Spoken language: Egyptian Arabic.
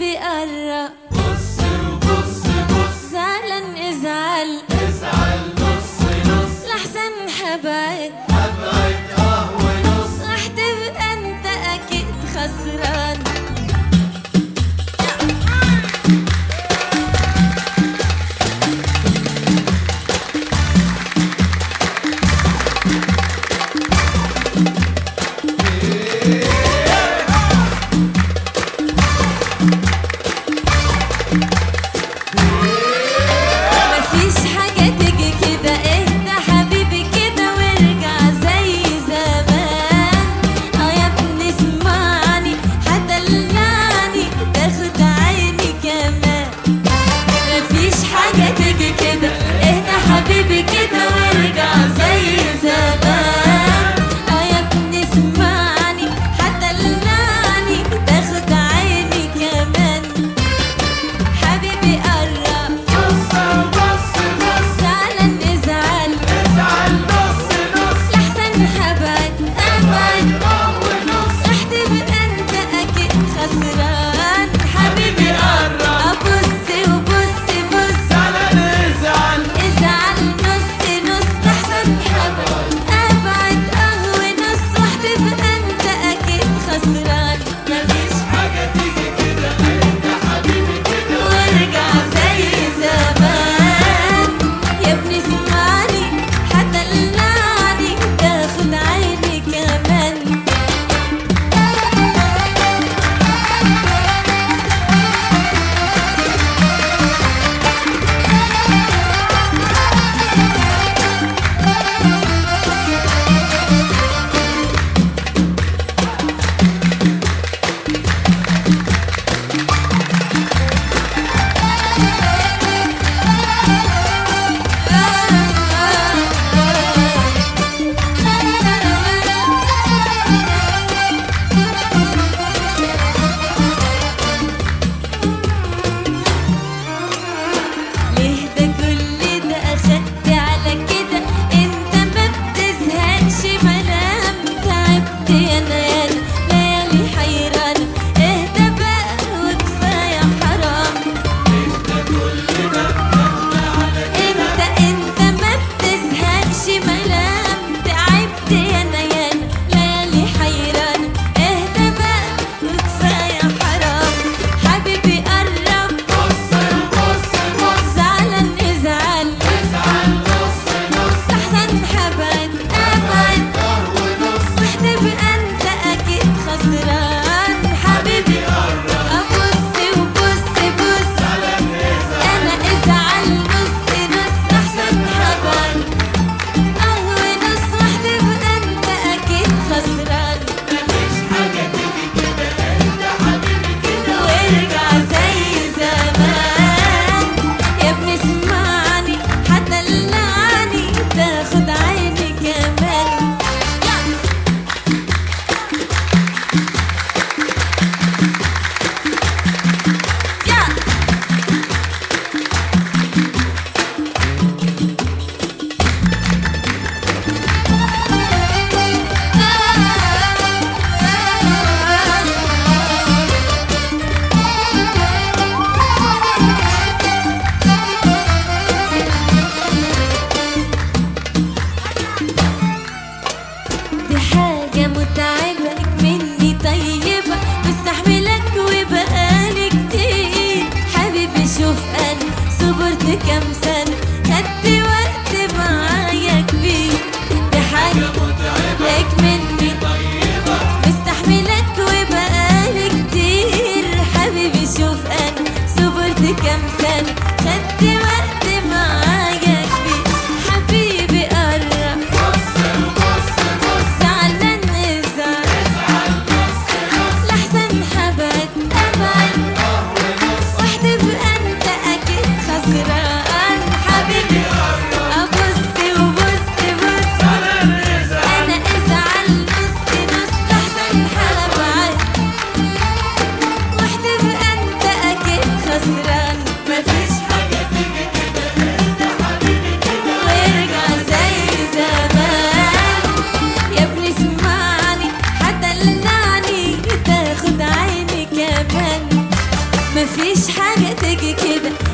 حبيبي قرب بص وبص بص زعلان ازعل ازعل نص نص لحسن حبعد ابعد اه ونص رح تبقى انت اكيد خسران مفيش حاجة تيجي كده اهدى حبيبي كده وارجع زي زمان اه يا ابني اسمعني هدلعني تاخد عيني كمان مفيش حاجة تيجي كده اهدى حبيبي كده وارجع زي زمان اه يا ابني اسمعني هدلعني تاخد عيني كمان حبيبي قرب بص وبص بص زعلان ازعل ازعل نص نص لحسن حبك ابعد اه ونص رح تبقى انت اكيد خسران حبيبي قرب ابص وبص بص زعلان ازعل ازعل نص نص لحسن حبك ابعد قهوة نص رح تبقى انت اكيد خسران مفيش حاجة تيجي كده انت حبيبي كده وارجع زي زمان يا ابني اسمعني هدلعني تاخد عيني كمان ليه ده كل ده أخدت على كده انت ما بتزهقش ملام تعبت يا نيال ليالي حيران اهدى بقى وكفاية حرام انت كل ده بتاخد على انت انت ما بتزهقش ملام تعبت يا نيال ليالي حيران اهدى بقى وكفاية حرام حبيبي قرب بص وبص بص زعلان ازعل ازعل نص نص احسن حبعد ابعد اه ونص رح تبقى انت اكيد خسران حبيبي ابص وبص بص زعلان ازعل انا ازعل نص نص احسن حبعد قهوة نص رح تبقى انت اكيد خسران مفيش حاجة تيجي كده انت حبيبي كده وارجع زي زمان يا ابني اسمعني هدلعني تاخد عيني كمان يا دي حاجة متعبك مني طيبة مستحملك وبقالي كتير حبيبي شوف أنا صبرت كام سنة خدت وقت معايا كبير دي حاجة متعبك مني طيبة مستحملك وبقالي كتير حبيبي شوف أنا صبرت كام سنة خدت وقت معايا كبير حبيبي قرب بص وبص بص زعلان ازعل ازعل نص نص لحسن حبك ابعد اه ونص رح تبقى انت اكيد خسران حبيبي ابص وبص بص زعلان ازعل انا ازعل نص نص لحسن حبعد رح تبقى انت اكيد خسران مفيش حاجة تيجي كده انت حبيبي كده وارجع زي زمان يا ابني اسمعني هدلعني تاخد عيني كمان مفيش حاجة تيجي كده